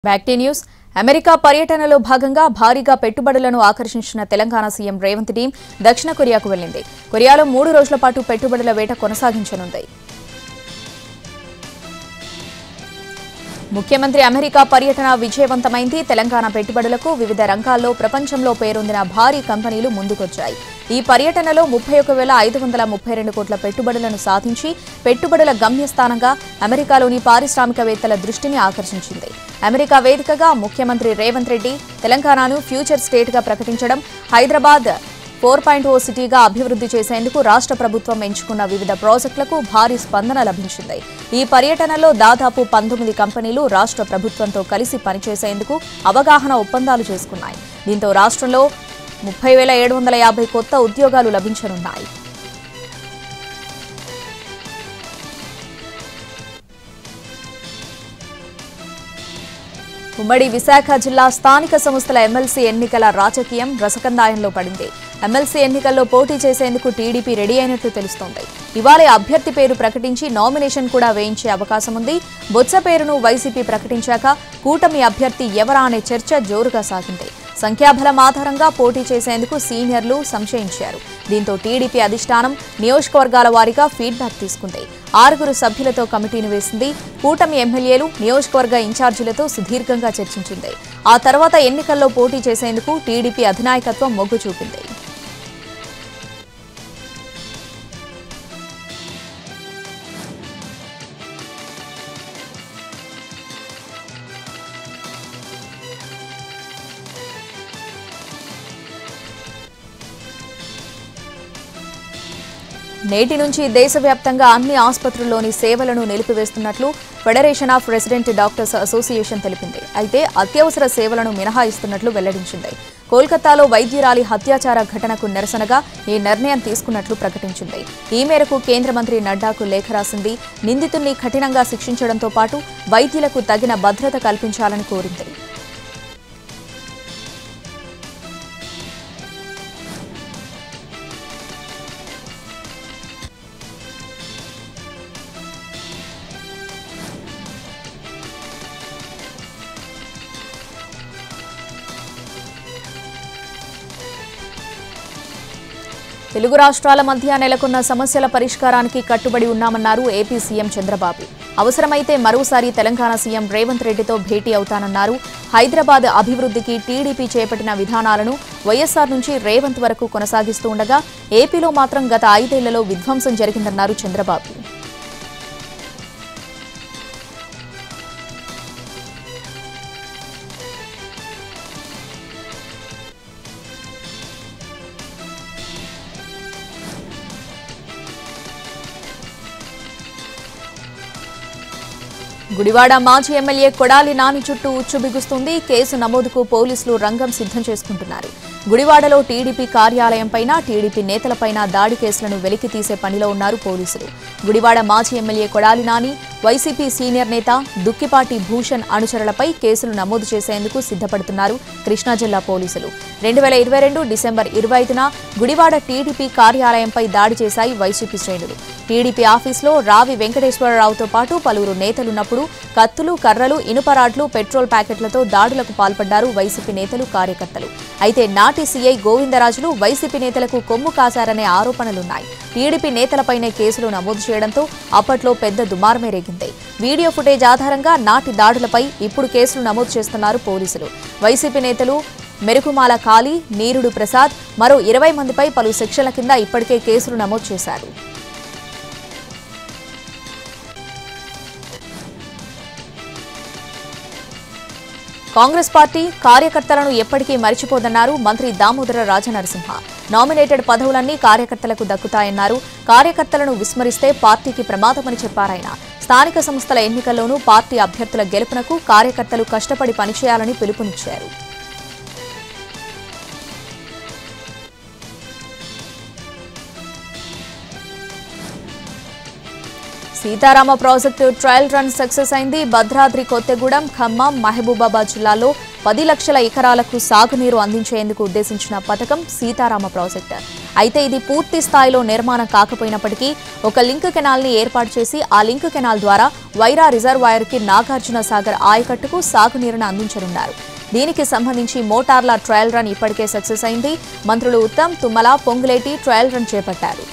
బ్యాక్టీ news America పర్యటనలో భాగంగా భారీగా పెట్టుబడులను ఆకర్షించిన తెలంగాణ సీఎం రేవంత్ టీం దక్షిణ కొరియాకు వెళ్లింది కొరియాలో మూడు రోజుల పాటు పెట్టుబడుల వేట కొనసాగించనుంది ముఖ్యమంత్రి అమెరికా పర్యటన విజయవంతమైంది తెలంగాణ పెట్టుబడులకు వివిధ రంగాల్లో ప్రపంచంలో పేరొందిన భారీ కంపెనీలు ముందుకొచ్చాయి ఈ పర్యటనలో ముప్పై ఒక వేల ఐదు వందల ముప్పై రెండు కోట్ల పెట్టుబడులను సాధించి పెట్టుబడుల గమ్యస్థానంగా అమెరికాలోని పారిశ్రామికవేత్తల దృష్టిని ఆకర్షించింది అమెరికా వేదికగా ముఖ్యమంత్రి రేవంత్ రెడ్డి తెలంగాణను ఫ్యూచర్ స్టేట్గా ప్రకటించడం హైదరాబాద్ ఫోర్ పాయింట్ ఓ సిటీగా అభివృద్ధి చేసేందుకు రాష్ట్ర ప్రభుత్వం ఎంచుకున్న వివిధ ప్రాజెక్టులకు భారీ స్పందన లభించింది ఈ పర్యటనలో దాదాపు పంతొమ్మిది కంపెనీలు రాష్ట్ర ప్రభుత్వంతో కలిసి పనిచేసేందుకు అవగాహన ఒప్పందాలు చేసుకున్నాయి దీంతో రాష్ట్రంలో ముప్పై వేల ఏడు వందల యాభై కొత్త ఉద్యోగాలు లభించనున్నాయి ఉమ్మడి విశాఖ జిల్లా స్థానిక సంస్థల ఎమ్మెల్సీ ఎన్నికల రాజకీయం రసకందాయంలో పడింది ఎమ్మెల్సీ ఎన్నికల్లో పోటీ చేసేందుకు టీడీపీ రెడీ అయినట్లు తెలుస్తోంది ఇవాళ అభ్యర్థి పేరు ప్రకటించి నామినేషన్ కూడా వేయించే అవకాశం ఉంది బొత్స పేరును వైసీపీ ప్రకటించాక కూటమి అభ్యర్థి ఎవరా అనే చర్చ జోరుగా సాగింది సంఖ్యాబలం ఆధారంగా పోటీ చేసేందుకు సీనియర్లు సంశయించారు దీంతో టీడీపీ అధిష్టానం నియోజకవర్గాల వారీగా ఫీడ్బ్యాక్ తీసుకుంది ఆరుగురు సభ్యులతో కమిటీని వేసింది కూటమి ఎమ్మెల్యేలు నియోజకవర్గ ఇన్ఛార్జీలతో సుదీర్ఘంగా చర్చించింది ఆ తర్వాత ఎన్నికల్లో పోటీ చేసేందుకు టీడీపీ అధినాయకత్వం మొగ్గు చూపింది నేటి నుంచి దేశవ్యాప్తంగా అన్ని ఆసుపత్రుల్లోని సేవలను నిలిపివేస్తున్నట్లు federation of resident doctors association తెలిపింది అయితే అత్యవసర సేవలను మినహాయిస్తున్నట్లు వెల్లడించింది కోల్కతాలో వైద్యురాలి హత్యాచార ఘటనకు నిరసనగా ఈ నిర్ణయం తీసుకున్నట్లు ప్రకటించింది ఈ మేరకు కేంద్ర మంత్రి నడ్డాకు లేఖ రాసింది నిందితుల్ని కఠినంగా శిక్షించడంతో పాటు వైద్యులకు తగిన భద్రత కల్పించాలని కోరింది తెలుగు రాష్ట్రాల మధ్య నెలకొన్న సమస్యల పరిష్కారానికి కట్టుబడి ఉన్నామన్నారు ఏపీ సీఎం చంద్రబాబు అవసరమైతే మరోసారి తెలంగాణ సీఎం రేవంత్ రెడ్డితో భేటీ అవుతానన్నారు హైదరాబాద్ అభివృద్ధికి టీడీపీ చేపట్టిన విధానాలను వైఎస్సార్ నుంచి రేవంత్ వరకు కొనసాగిస్తూ ఉండగా ఏపీలో మాత్రం గత ఐదేళ్లలో విధ్వంసం జరిగిందన్నారు చంద్రబాబు గుడివాడ మాజీ ఎమ్మెల్యే కొడాలి నాని చుట్టూ ఉచ్చు బిగుస్తుంది కేసు నమోదుకు పోలీసులు రంగం సిద్ధం చేసుకుంటున్నారు గుడివాడలో టీడీపీ కార్యాలయంపైన టీడీపీ నేతలపైన దాడి కేసులను వెలికి తీసే పనిలో ఉన్నారు పోలీసులు గుడివాడ మాజీ ఎమ్మెల్యే కొడాలి నాని వైసీపీ సీనియర్ నేత దుక్కిపాటి భూషణ్ అనుచరులపై కేసులు నమోదు చేసేందుకు సిద్ధపడుతున్నారు కృష్ణా జిల్లా పోలీసులు రెండు వేల ఇరవై రెండు డిసెంబర్ ఇరవై ఐదున గుడివాడ టీడీపీ కార్యాలయంపై దాడి చేశాయి వైసీపీ శ్రేణులు టీడీపీ ఆఫీసులో రావి వెంకటేశ్వరరావుతో పాటు పలువురు నేతలున్నప్పుడు కత్తులు కర్రలు ఇనుపరాడ్లు పెట్రోల్ ప్యాకెట్లతో దాడులకు పాల్పడ్డారు వైసీపీ నేతలు కార్యకర్తలు అయితే నాటి సీఐ గోవిందరాజులు వైసీపీ నేతలకు కొమ్ము కాశారనే ఆరోపణలున్నాయి టీడీపీ నేతలపైనే కేసులు నమోదు చేయడంతో అప్పట్లో పెద్ద దుమారమే రేగింది వీడియో ఫుటేజ్ ఆధారంగా నాటి దాడులపై ఇప్పుడు కేసులు నమోదు చేస్తున్నారు పోలీసులు వైసీపీ నేతలు మెరుగుమాల కాళీ నీరుడు ప్రసాద్ మరో ఇరవై మందిపై పలు సెక్షన్ల కింద ఇప్పటికే కేసులు నమోదు చేశారు కాంగ్రెస్ పార్టీ కార్యకర్తలను ఎప్పటికీ మరిచిపోదన్నారు మంత్రి దామోదర రాజనరసింహ నామినేటెడ్ పదవులన్నీ కార్యకర్తలకు దక్కుతాయన్నారు కార్యకర్తలను విస్మరిస్తే పార్టీకి ప్రమాదమని చెప్పారాయన స్థానిక సంస్థల ఎన్నికల్లోనూ పార్టీ అభ్యర్థుల గెలుపునకు కార్యకర్తలు కష్టపడి పనిచేయాలని పిలుపునిచ్చారు Sitarama project trial run success అయింది భద్రాద్రి కొత్తగూడెం ఖమ్మం మహబూబాబాద్ జిల్లాలో పది లక్షల ఎకరాలకు సాగునీరు అందించేందుకు ఉద్దేశించిన పథకం సీతారామ ప్రాజెక్టు అయితే ఇది పూర్తి స్థాయిలో నిర్మాణం కాకపోయినప్పటికీ ఒక లింక్ కెనాల్ ని ఏర్పాటు చేసి ఆ లింక్ కెనాల్ ద్వారా వైరా రిజర్వాయర్ కి నాగార్జున సాగర్ ఆయకట్టుకు సాగునీరును అందించనున్నారు దీనికి సంబంధించి మోటార్ల ట్రయల్ రన్ ఇప్పటికే సక్సెస్ అయింది మంత్రులు ఉత్తమ్ తుమ్మల పొంగులేటి ట్రయల్ రన్ చేపట్టారు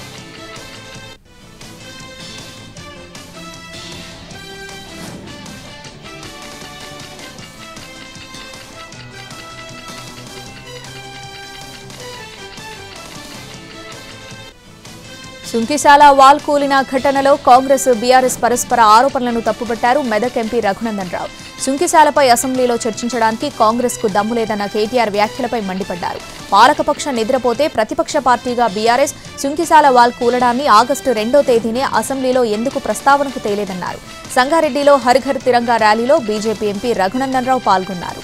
సుంకిశాల వాల్ కూలిన ఘటనలో కాంగ్రెస్ బీఆర్ఎస్ పరస్పర ఆరోపణలను తప్పుపట్టారు మెదక్ ఎంపీ రఘునందన్ రావు సుంకిశాలపై అసెంబ్లీలో చర్చించడానికి కాంగ్రెస్ కు దమ్ము లేదన్న కేటీఆర్ వ్యాఖ్యలపై మండిపడ్డారు పాలకపక్షం నిద్రపోతే ప్రతిపక్ష పార్టీగా బీఆర్ఎస్ సుంకిశాల వాల్ కూలడాన్ని ఆగస్టు రెండో తేదీనే అసెంబ్లీలో ఎందుకు ప్రస్తావనకు తేలేదన్నారు సంగారెడ్డిలో హరిఘర్ తిరంగా ర్యాలీలో బీజేపీ ఎంపీ రఘునందన్ రావు పాల్గొన్నారు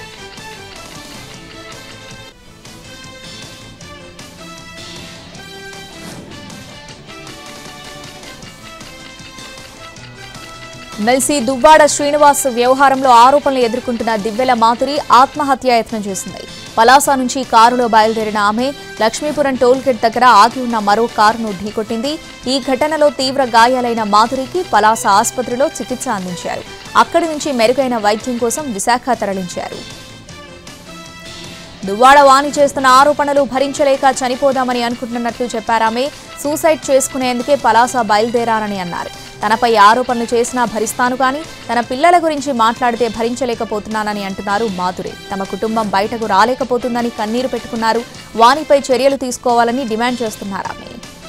మెల్సీ దువ్వాడ శ్రీనివాస్ వ్యవహారంలో ఆరోపణలు ఎదుర్కొంటున్న దివ్వెల మాధురి ఆత్మహత్యాయత్నం చేసింది పలాస నుంచి కారులో బయలుదేరిన ఆమె లక్ష్మీపురం టోల్గేట్ దగ్గర ఆగి ఉన్న మరో కారును ఢీకొట్టింది ఈ ఘటనలో తీవ్ర గాయాలైన మాధురికి పలాస ఆసుపత్రిలో చికిత్స అందించారు అక్కడి నుంచి మెరుగైన వైద్యం కోసం విశాఖ తరలించారు దువ్వాడ వాణి చేస్తున్న ఆరోపణలు భరించలేక చనిపోదామని అనుకుంటున్నట్లు చెప్పారామె సూసైడ్ చేసుకునేందుకే పలాస బయలుదేరారని అన్నారు తనపై ఆరోపణలు చేసినా భరిస్తాను కానీ తన పిల్లల గురించి మాట్లాడితే భరించలేకపోతున్నానని అంటున్నారు మాధురి తమ కుటుంబం బయటకు రాలేకపోతుందని కన్నీరు పెట్టుకున్నారు వాణిపై చర్యలు తీసుకోవాలని డిమాండ్ చేస్తున్నారామె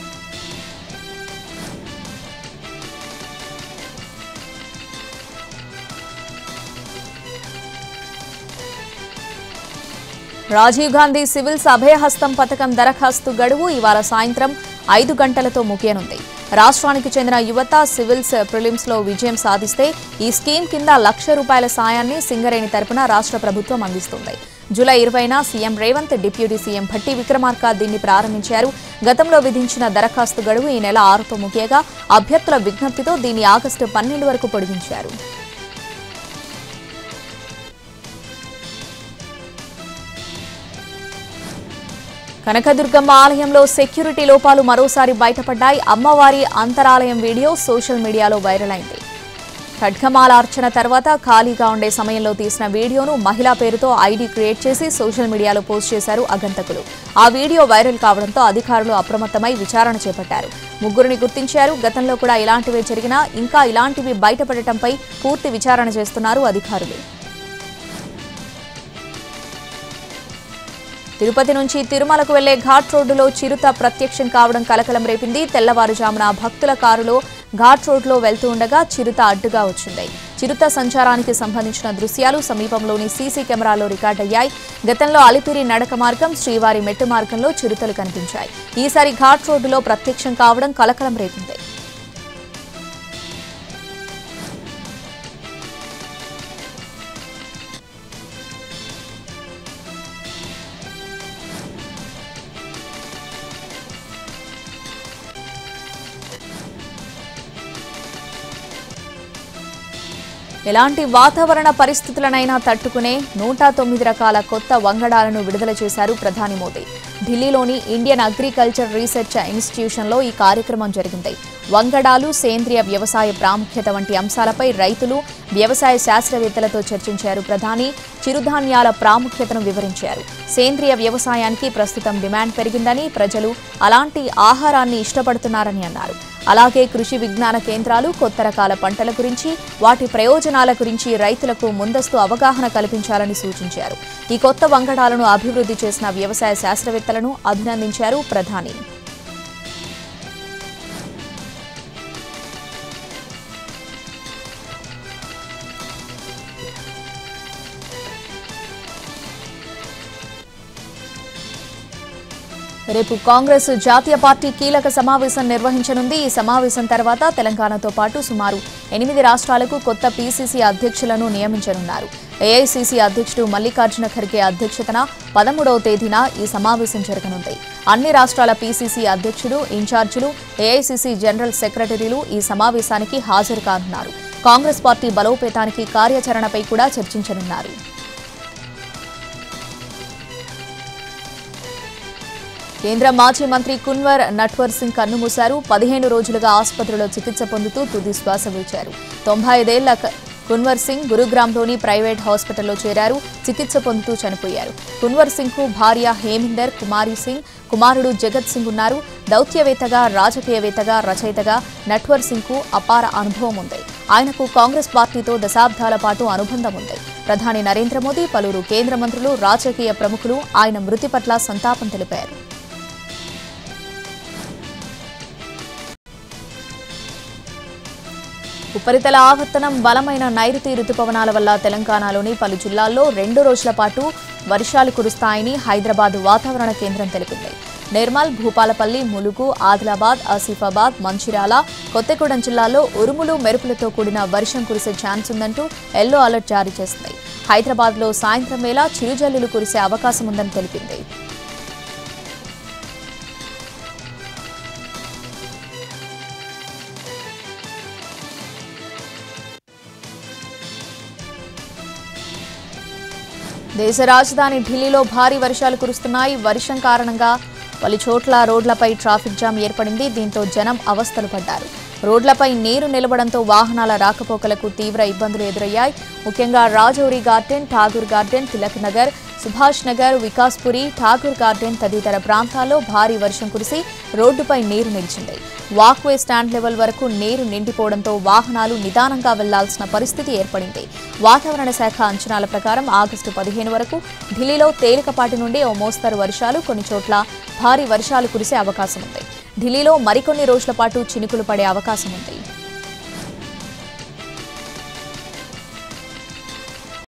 రాజీవ్ గాంధీ సివిల్స్ అభయహస్తం పథకం దరఖాస్తు గడువు ఇవాళ సాయంత్రం ఐదు గంటలతో ముగియనుంది రాష్ట్రానికి చెందిన యువత సివిల్స్ ప్రిలిమ్స్ లో విజయం సాధిస్తే ఈ స్కీమ్ కింద లక్ష రూపాయల సాయాన్ని సింగరేణి తరపున రాష్ట్ర ప్రభుత్వం అందిస్తుంది జూలై ఇరవైన CM Revanth deputy CM Bhatti Vikramarka దీన్ని ప్రారంభించారు గతంలో విధించిన దరఖాస్తు గడువు ఈ నెల ఆరుతో ముగియగా అభ్యర్థుల విజ్ఞప్తితో దీన్ని ఆగస్టు పన్నెండు వరకు పొడిగించారు కనకదుర్గమ్మ ఆలయంలో సెక్యూరిటీ లోపాలు మరోసారి బయటపడ్డాయి అమ్మవారి అంతరాలయం వీడియో సోషల్ మీడియాలో వైరల్ అయింది ఖడ్గమాల అర్చన తర్వాత ఖాళీగా ఉండే సమయంలో తీసిన వీడియోను మహిళా పేరుతో ఐడి క్రియేట్ చేసి సోషల్ మీడియాలో పోస్ట్ చేశారు అగంతకులు ఆ వీడియో వైరల్ కావడంతో అధికారులు అప్రమత్తమై విచారణ చేపట్టారు ముగ్గురిని గుర్తించారు గతంలో కూడా ఇలాంటివే జరిగినా ఇంకా ఇలాంటివి బయటపడటంపై పూర్తి విచారణ చేస్తున్నారు అధికారులు తిరుపతి నుంచి తిరుమలకు వెళ్లే ఘాట్ రోడ్డులో చిరుత ప్రత్యక్షం కావడం కలకలం రేపింది తెల్లవారుజామున భక్తుల కారులో ఘాట్ రోడ్లో వెళ్తూ ఉండగా చిరుత అడ్డుగా వచ్చింది చిరుత సంచారానికి సంబంధించిన దృశ్యాలు సమీపంలోని సీసీ కెమెరాలో రికార్డయ్యాయి గతంలో అలిపిరి నడక మార్గం శ్రీవారి మెట్టు మార్గంలో చిరుతలు కనిపించాయి ఈసారి ఘాట్ రోడ్డులో ప్రత్యక్షం కావడం కలకలం రేపింది ఎలాంటి వాతావరణ పరిస్థితులనైనా తట్టుకునే నూట తొమ్మిది రకాల కొత్త వంగడాలను విడుదల చేశారు ప్రధాని మోదీ ఢిల్లీలోని ఇండియన్ అగ్రికల్చర్ రీసెర్చ్ ఇన్స్టిట్యూషన్లో ఈ కార్యక్రమం జరిగింది వంగడాలు సేంద్రియ వ్యవసాయ ప్రాముఖ్యత వంటి అంశాలపై రైతులు వ్యవసాయ శాస్త్రవేత్తలతో చర్చించారు ప్రధాని చిరుధాన్యాల ప్రాముఖ్యతను వివరించారు సేంద్రియ వ్యవసాయానికి ప్రస్తుతం డిమాండ్ పెరిగిందని ప్రజలు అలాంటి ఆహారాన్ని ఇష్టపడుతున్నారని అన్నారు అలాగే కృషి విజ్ఞాన కేంద్రాలు కొత్త రకాల పంటల గురించి వాటి ప్రయోజనాల గురించి రైతులకు ముందస్తు అవగాహన కల్పించాలని సూచించారు ఈ కొత్త వంగడాలను అభివృద్ధి చేసిన వ్యవసాయ శాస్త్రవేత్తలను అభినందించారు ప్రధాని రేపు కాంగ్రెస్ జాతీయ పార్టీ కీలక సమావేశం నిర్వహించనుంది ఈ సమావేశం తర్వాత తెలంగాణతో పాటు సుమారు ఎనిమిది రాష్ట్రాలకు కొత్త పీసీసీ అధ్యక్షులను నియమించనున్నారు ఏఐసీసీ అధ్యక్షుడు మల్లికార్జున ఖర్గే అధ్యక్షతన పదమూడవ తేదీన ఈ సమావేశం జరగనుంది అన్ని రాష్ట్రాల పీసీసీ అధ్యక్షుడు ఇన్ఛార్జీలు ఏఐసీసీ జనరల్ సెక్రటరీలు ఈ సమావేశానికి హాజరు కానున్నారు కాంగ్రెస్ పార్టీ బలోపేతానికి కార్యాచరణపై కూడా చర్చించనున్నారు కేంద్ర మాజీ మంత్రి కున్వర్ నట్వర్ సింగ్ కన్నుమూశారు పదిహేను రోజులుగా ఆసుపత్రిలో చికిత్స పొందుతూ తుది శ్వాస విడిచారు తొంభై ఐదేళ్ల క- కున్వర్ సింగ్ గురుగ్రామ్లోని ప్రైవేట్ హాస్పిటల్లో చేరారు చికిత్స పొందుతూ చనిపోయారు కున్వర్ సింగ్ కు భార్య హేమిందర్ కుమారి సింగ్ కుమారుడు జగత్ సింగ్ ఉన్నారు దౌత్యవేత్తగా రాజకీయవేత్తగా రచయితగా నట్వర్ సింగ్ కు అపార అనుభవం ఉంది ఆయనకు కాంగ్రెస్ పార్టీతో దశాబ్దాల పాటు అనుబంధం ఉంది ప్రధాని నరేంద్ర మోదీ పలువురు కేంద్ర మంత్రులు రాజకీయ ప్రముఖులు ఆయన మృతి పట్ల సంతాపం తెలిపారు ఉపరితల ఆవర్తనం బలమైన నైరుతి రుతుపవనాల వల్ల తెలంగాణలోని పలు జిల్లాల్లో రెండు రోజుల పాటు వర్షాలు కురుస్తాయని హైదరాబాద్ వాతావరణ కేంద్రం తెలిపింది నిర్మల్ భూపాలపల్లి ములుగు ఆదిలాబాద్ ఆసిఫాబాద్ మంచిర్యాల కొత్తగూడెం జిల్లాల్లో ఉరుములు మెరుపులతో కూడిన వర్షం కురిసే ఛాన్స్ ఉందంటూ ఎల్లో అలర్ట్ జారీ చేసింది హైదరాబాద్లో సాయంత్రం వేళ చిరుజల్లులు కురిసే అవకాశం ఉందని తెలిపింది దేశ రాజధాని ఢిల్లీలో భారీ వర్షాలు కురుస్తున్నాయి వర్షం కారణంగా పలు చోట్ల రోడ్లపై ట్రాఫిక్ జామ్ ఏర్పడింది దీంతో జనం అవస్థలు పడ్డారు రోడ్లపై నీరు నిలవడంతో వాహనాల రాకపోకలకు తీవ్ర ఇబ్బందులు ఎదురయ్యాయి ముఖ్యంగా Rajouri Garden Tagore Garden Tilak Nagar Subhash Nagar Vikaspuri Tagore Garden తదితర ప్రాంతాల్లో భారీ వర్షం కురిసి రోడ్డుపై నీరు నిలిచింది వాక్వే స్టాండ్ లెవెల్ వరకు నీరు నిండిపోవడంతో వాహనాలు నిదానంగా వెళ్లాల్సిన పరిస్థితి ఏర్పడింది వాతావరణ శాఖ అంచనాల ప్రకారం ఆగస్టు పదిహేను వరకు ఢిల్లీలో తేలికపాటి నుండి ఓ మోస్తరు వర్షాలు కొన్ని చోట్ల భారీ వర్షాలు కురిసే అవకాశం ఉంది ఢిల్లీలో మరికొన్ని రోజుల పాటు చినుకులు పడే అవకాశం ఉంది